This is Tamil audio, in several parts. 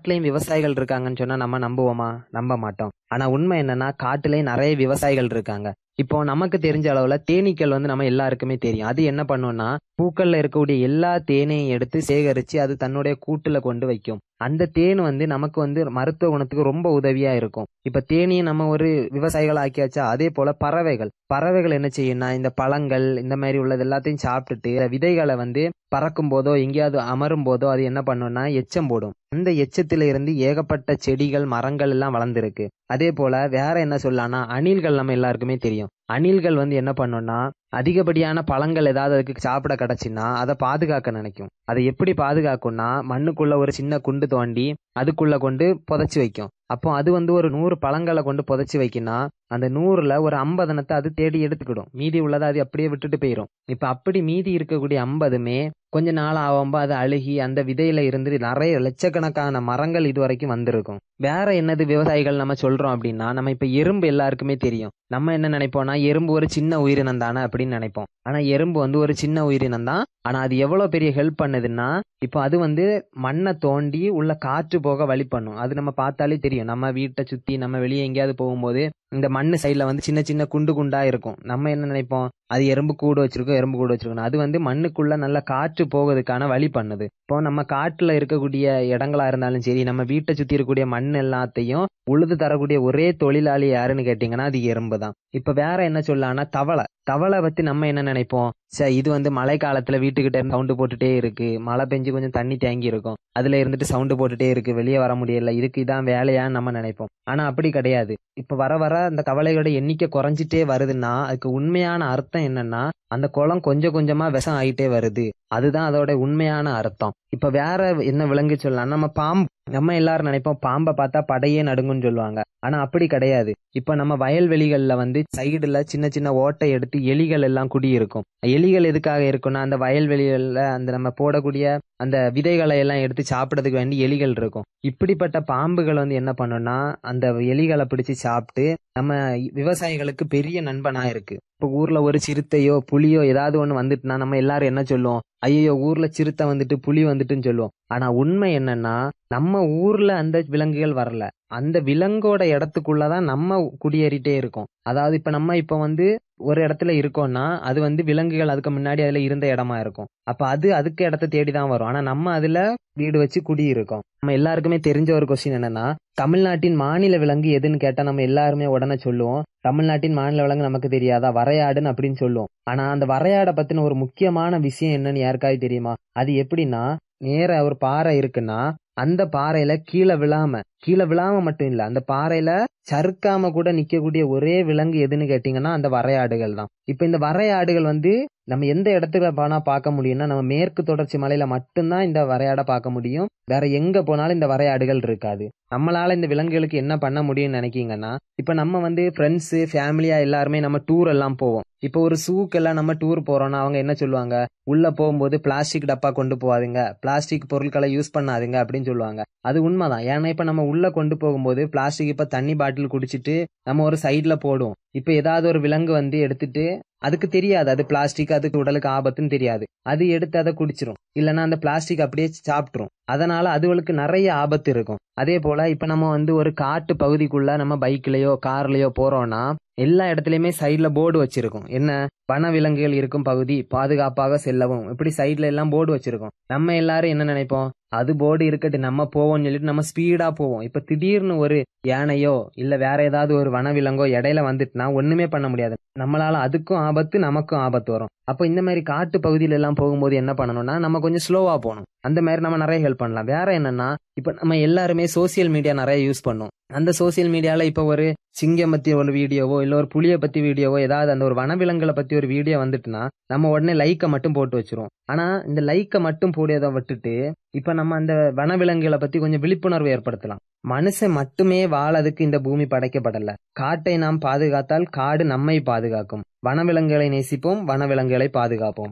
காட்டுலயும் விவசாயிகள் இருக்காங்கன்னு சொன்னா நம்ம நம்புவோமா நம்ப மாட்டோம் ஆனா உண்மை என்னன்னா காட்டுலயும் நிறைய விவசாயிகள் இருக்காங்க இப்போ நமக்கு தெரிஞ்ச அளவுல தேனீக்கள் வந்து நம்ம எல்லாருக்குமே தெரியும் அது என்ன பண்ணும்னா பூக்கள்ல இருக்கக்கூடிய எல்லா தேனையும் எடுத்து சேகரிச்சு அது தன்னுடைய கூட்டுல கொண்டு வைக்கும் அந்த தேன் வந்து நமக்கு வந்து மருத்துவ குணத்துக்கு ரொம்ப உதவியா இருக்கும் இப்ப தேனியும் நம்ம ஒரு விவசாயிகள் ஆக்கியாச்சா அதே போல பறவைகள் பறவைகள் என்ன செய்யும்னா இந்த பழங்கள் இந்த மாதிரி உள்ளது எல்லாத்தையும் சாப்பிட்டுட்டு விதைகளை வந்து பறக்கும் போதோ எங்கேயாவது அமரும் போதோ அது என்ன பண்ணும்னா எச்சம் போடும் அந்த எச்சத்துல இருந்து ஏகப்பட்ட செடிகள் மரங்கள் எல்லாம் வளர்ந்துருக்கு அதே போல வேற என்ன சொல்லலாம்னா அணில்கள் நம்ம எல்லாருக்குமே தெரியும் அணில்கள் வந்து என்ன பண்ணும்னா அதிகப்படியான பழங்கள் ஏதாவது அதுக்கு சாப்பிட கிடைச்சுன்னா அதை பாதுகாக்க நினைக்கும் அதை எப்படி பாதுகாக்கும்னா மண்ணுக்குள்ள ஒரு சின்ன குண்டு தோண்டி அதுக்குள்ள கொண்டு புதைச்சி வைக்கும் அப்போ அது வந்து ஒரு நூறு பழங்களை கொண்டு புதைச்சி வைக்கினா அந்த நூறுல ஒரு ஐம்பதனத்தை அது தேடி எடுத்துக்கிடும் மீதி உள்ளதை அது அப்படியே விட்டுட்டு போயிடும் இப்ப அப்படி மீதி இருக்கக்கூடிய ஐம்பதுமே கொஞ்ச நாள் ஆகும்போ அது அழுகி அந்த விதையில இருந்து நிறைய லட்சக்கணக்கான மரங்கள் இது வரைக்கும் வந்திருக்கும் வேற என்னது விவசாயிகள் நம்ம சொல்றோம் அப்படின்னா நம்ம இப்ப எறும்பு எல்லாருக்குமே தெரியும் நம்ம என்ன நினைப்போம்னா எறும்பு ஒரு சின்ன உயிரினம் தானே அப்படின்னு நினைப்போம் ஆனா எறும்பு வந்து ஒரு சின்ன உயிரினம் தான் ஆனா அது எவ்வளவு பெரிய ஹெல்ப் பண்ணுதுன்னா இப்போ அது வந்து மண்ணை தோண்டி உள்ள காற்று போக வழி பண்ணும் அது நம்ம பார்த்தாலே தெரியும் நம்ம வீட்டை சுத்தி நம்ம வெளியே எங்கேயாவது போகும்போது இந்த மண்ணு சைட்ல வந்து சின்ன சின்ன குண்டு குண்டா இருக்கும் நம்ம என்ன நினைப்போம் அது எறும்பு கூடு வச்சிருக்கோம் எறும்பு கூடு வச்சிருக்கோம் அது வந்து மண்ணுக்குள்ள நல்ல காற்று போவதுக்கான வழி பண்ணுது இப்போ நம்ம காட்டுல இருக்கக்கூடிய இடங்களா இருந்தாலும் சரி நம்ம வீட்டை சுத்தி இருக்கக்கூடிய மண் எல்லாத்தையும் உழுது தரக்கூடிய ஒரே தொழிலாளி யாருன்னு கேட்டீங்கன்னா அது எறும்பு தான் இப்ப வேற என்ன சொல்லலாம்னா தவளை தவளை பத்தி நம்ம என்ன நினைப்போம் சரி இது வந்து மழை காலத்துல வீட்டுக்கிட்ட இருந்து சவுண்டு போட்டுட்டே இருக்கு மழை பெஞ்சு கொஞ்சம் தண்ணி தேங்கி இருக்கும் அதுல இருந்துட்டு சவுண்டு போட்டுட்டே இருக்கு வெளியே வர முடியல இதுக்கு இதான் வேலையான்னு நம்ம நினைப்போம் ஆனா அப்படி கிடையாது இப்ப வர வர அந்த தவளைகளோட எண்ணிக்கை குறைஞ்சிட்டே வருதுன்னா அதுக்கு உண்மையான அர்த்தம் என்னன்னா அந்த குளம் கொஞ்சம் கொஞ்சமா விஷம் ஆகிட்டே வருது அதுதான் அதோட உண்மையான அர்த்தம் இப்ப வேற என்ன விலங்கு சொல்லலாம் நம்ம பாம்பு நம்ம எல்லாரும் நினைப்போம் பாம்பை பார்த்தா படையே நடுங்குன்னு சொல்லுவாங்க ஆனா அப்படி கிடையாது இப்ப நம்ம வயல்வெளிகள்ல வந்து சைடுல சின்ன சின்ன ஓட்டை எடுத்து எலிகள் எல்லாம் குடி இருக்கும் எலிகள் எதுக்காக இருக்கும்னா அந்த வயல்வெளிகள்ல அந்த நம்ம போடக்கூடிய அந்த விதைகளை எல்லாம் எடுத்து சாப்பிடறதுக்கு வேண்டி எலிகள் இருக்கும் இப்படிப்பட்ட பாம்புகள் வந்து என்ன பண்ணும்னா அந்த எலிகளை பிடிச்சு சாப்பிட்டு நம்ம விவசாயிகளுக்கு பெரிய நண்பனா இருக்கு இப்போ ஊர்ல ஒரு சிறுத்தையோ புலியோ ஏதாவது ஒண்ணு வந்துட்டுனா நம்ம எல்லாரும் என்ன சொல்லுவோம் ஐயோ ஊர்ல சிறுத்தை வந்துட்டு புலி வந்துட்டுன்னு சொல்லுவோம் ஆனா உண்மை என்னன்னா நம்ம ஊர்ல அந்த விலங்குகள் வரல அந்த விலங்கோட இடத்துக்குள்ளதான் நம்ம குடியேறிட்டே இருக்கோம் அதாவது இப்ப நம்ம இப்ப வந்து ஒரு இடத்துல இருக்கோம்னா அது வந்து விலங்குகள் அதுக்கு முன்னாடி அதுல இருந்த இடமா இருக்கும் அப்ப அது அதுக்கு இடத்த தேடி தான் வரும் ஆனா நம்ம அதுல வீடு வச்சு குடி இருக்கோம் நம்ம எல்லாருக்குமே தெரிஞ்ச ஒரு கொஸ்டின் என்னன்னா தமிழ்நாட்டின் மாநில விலங்கு எதுன்னு கேட்டா நம்ம எல்லாருமே உடனே சொல்லுவோம் தமிழ்நாட்டின் மாநில விலங்கு நமக்கு தெரியாதா வரையாடுன்னு அப்படின்னு சொல்லுவோம் ஆனா அந்த வரையாடை பத்தின ஒரு முக்கியமான விஷயம் என்னன்னு யாருக்காவது தெரியுமா அது எப்படின்னா நேர ஒரு பாறை இருக்குன்னா அந்த பாறையில கீழே விழாம கீழே விழாம மட்டும் இல்ல அந்த பாறையில சறுக்காம கூட நிக்கக்கூடிய ஒரே விலங்கு எதுன்னு கேட்டீங்கன்னா அந்த வரையாடுகள் தான் இப்ப இந்த வரையாடுகள் வந்து நம்ம எந்த இடத்துல போனா பார்க்க முடியும்னா நம்ம மேற்கு தொடர்ச்சி மலையில மட்டும்தான் இந்த வரையாடை பார்க்க முடியும் வேற எங்க போனாலும் இந்த வரையாடுகள் இருக்காது நம்மளால இந்த விலங்குகளுக்கு என்ன பண்ண முடியும்னு நினைக்கீங்கன்னா இப்ப நம்ம வந்து ஃப்ரெண்ட்ஸ் ஃபேமிலியா எல்லாருமே நம்ம டூர் எல்லாம் போவோம் இப்போ ஒரு சூக்கெல்லாம் நம்ம டூர் போறோம்னா அவங்க என்ன சொல்லுவாங்க உள்ள போகும்போது பிளாஸ்டிக் டப்பா கொண்டு போகாதுங்க பிளாஸ்டிக் பொருட்களை யூஸ் பண்ணாதுங்க அப்படின்னு சொல்லுவாங்க அது உண்மைதான் ஏன்னா இப்ப நம்ம உள்ள கொண்டு போகும்போது பிளாஸ்டிக் இப்ப தண்ணி பாட்டில் குடிச்சிட்டு நம்ம ஒரு சைட்ல போடுவோம் இப்ப ஏதாவது ஒரு விலங்கு வந்து எடுத்துட்டு அதுக்கு தெரியாது அது பிளாஸ்டிக் அதுக்கு உடலுக்கு ஆபத்துன்னு தெரியாது அது எடுத்து அதை குடிச்சிரும் இல்லைன்னா அந்த பிளாஸ்டிக் அப்படியே சாப்பிட்டுரும் அதனால அதுகளுக்கு நிறைய ஆபத்து இருக்கும் அதே போல இப்ப நம்ம வந்து ஒரு காட்டு பகுதிக்குள்ள நம்ம பைக்லயோ கார்லயோ போறோம்னா எல்லா இடத்துலயுமே சைட்ல போர்டு வச்சிருக்கும் என்ன வன விலங்குகள் இருக்கும் பகுதி பாதுகாப்பாக செல்லவும் இப்படி சைட்ல எல்லாம் போர்டு வச்சிருக்கோம் நம்ம எல்லாரும் என்ன நினைப்போம் அது போர்டு இருக்கட்டு நம்ம போவோம்னு சொல்லிட்டு நம்ம ஸ்பீடா போவோம் இப்ப திடீர்னு ஒரு யானையோ இல்ல வேற ஏதாவது ஒரு வனவிலங்கோ இடையில வந்துட்டுனா ஒண்ணுமே பண்ண முடியாது நம்மளால அதுக்கும் ஆபத்து நமக்கும் ஆபத்து வரும் அப்போ இந்த மாதிரி காட்டு பகுதியில எல்லாம் போகும்போது என்ன பண்ணணும்னா நம்ம கொஞ்சம் ஸ்லோவா போகணும் அந்த மாதிரி நம்ம நிறைய ஹெல்ப் பண்ணலாம் வேற என்னன்னா இப்ப நம்ம எல்லாருமே சோசியல் மீடியா நிறைய யூஸ் பண்ணோம் அந்த சோசியல் மீடியால இப்ப ஒரு சிங்கம் பத்தி ஒரு வீடியோவோ இல்ல ஒரு புளிய பத்தி வீடியோவோ ஏதாவது அந்த ஒரு வனவிலங்குகளை பத்தி ஒரு வீடியோ வந்துட்டுனா நம்ம உடனே லைக்கை மட்டும் போட்டு வச்சிருவோம் ஆனா இந்த லைக்கை மட்டும் போடியதை விட்டுட்டு இப்ப நம்ம அந்த வனவிலங்குகளை பத்தி கொஞ்சம் விழிப்புணர்வு ஏற்படுத்தலாம் மனுஷன் மட்டுமே வாழறதுக்கு இந்த பூமி படைக்கப்படல காட்டை நாம் பாதுகாத்தால் காடு நம்மை பாதுகாக்கும் வனவிலங்குகளை நேசிப்போம் வனவிலங்குகளை பாதுகாப்போம்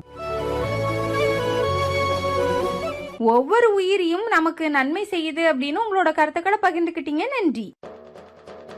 ஒவ்வொரு உயிரியும் நமக்கு நன்மை செய்யுது அப்படின்னு உங்களோட கருத்துக்களை பகிர்ந்துக்கிட்டீங்க நன்றி